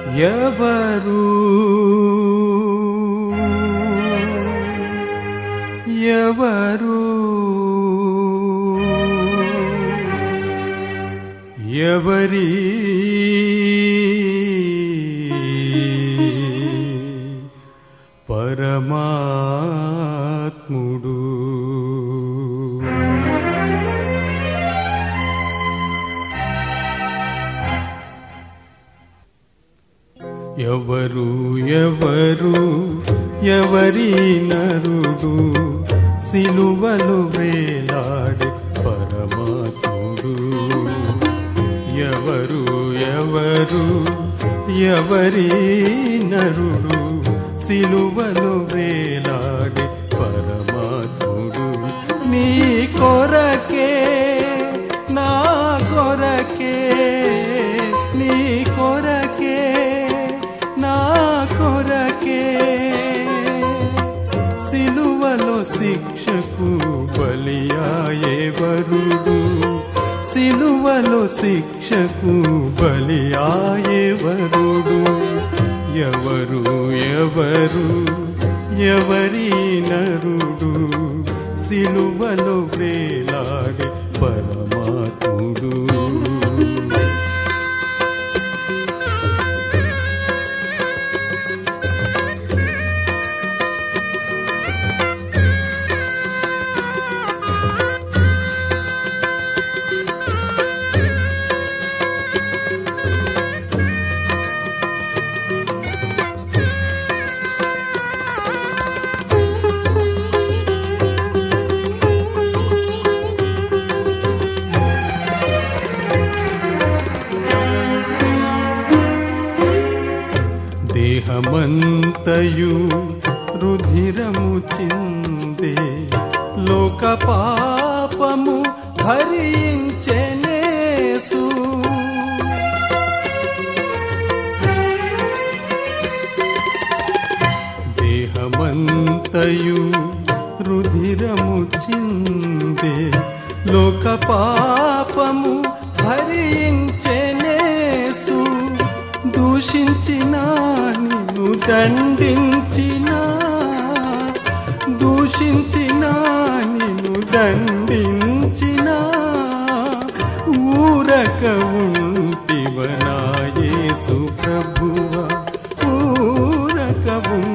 ఎవరు ఎవరు ఎవరి పరమాత్ముడు ఎవరు ఎవరు ఎవరి నరుడు సిలువలు వేలాడి పరమాత్ముడు ఎవరు ఎవరు ఎవరి నరుడు సిలువలు వేలాడి పరమాత్ముడు నీ కొరకే నా కొరకే నీ కొరకే నా కొరకే సిలువలో శిక్షకు బలియాయే వరుడు సిలువలో శిక్షకు బలియాయే వరుడు ఎవరు ఎవరు ఎవరి నరుడు సిలువలో వేలాడి పరమాత్ముడు దేహమంతయు రుధిరము చిందే లోక పాపము భరించెనేసు దేహమంతయు రుధిరము చిందే లోక పాపము భరించెనేసు దూషించిన నిన్ను దండించిన దూషించిన నిన్ను దండించిన ఊరక ఉంటివనాయేసు ప్రభువా ఊరక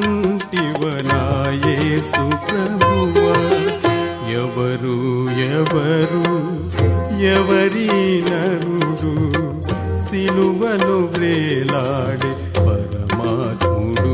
ఉంటివనాయేసు ప్రభువా ఎవరు ఎవరు ఎవరి నరుడు సిలువలు వ్రేలాడే పరమాత్ముడు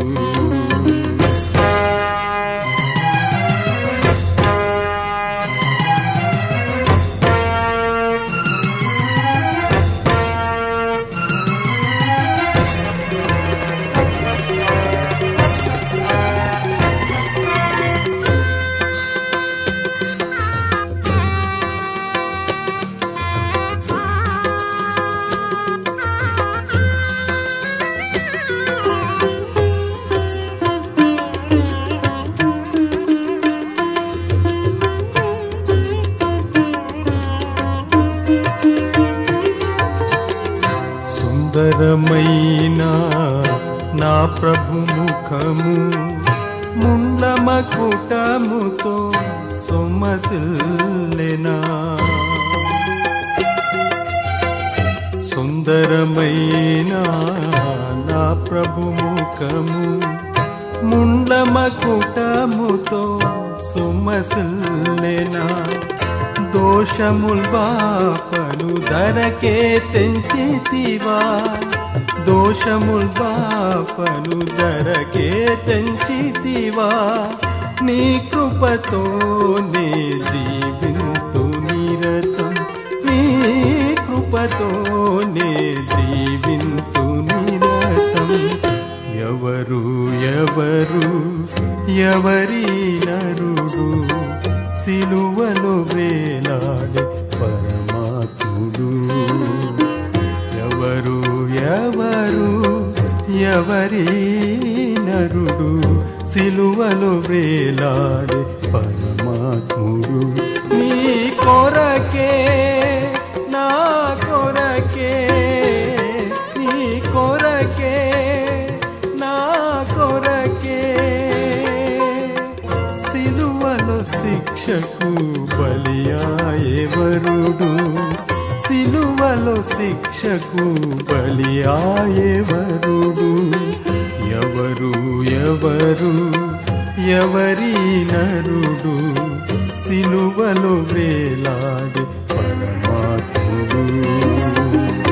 సుందరమైన నా ప్రభు ముఖము ముండమకుటముతో సొమసిల్లెనా సుందరమైన నా ప్రభు ముఖము ముండమకుటముతో సుమసిల్లెనా దోషముల్ బాపను ధరకే తెంచితివా దోషముల్ బాపను ధరకే తెంచితివా నీ కృపతో నే జీవింతు నిరతం నీ కృపతో నే జీవింతు నిరతం ఎవరు ఎవరు ఎవరి నరుడు సిలువలు వేలాడే పరమాత్ముడు ఎవరు ఎవరు ఎవరి నరుడు సిలువలు వేలాడే పరమాత్ముడు నీ కొరకే నా కొరకే నీ కొరకే నరుడు సిలువలో శిక్షకు బలి ఆయెవరుడు ఎవరు ఎవరు ఎవరి నరుడు సిలువలో వేలాడి పరమాత్ముడు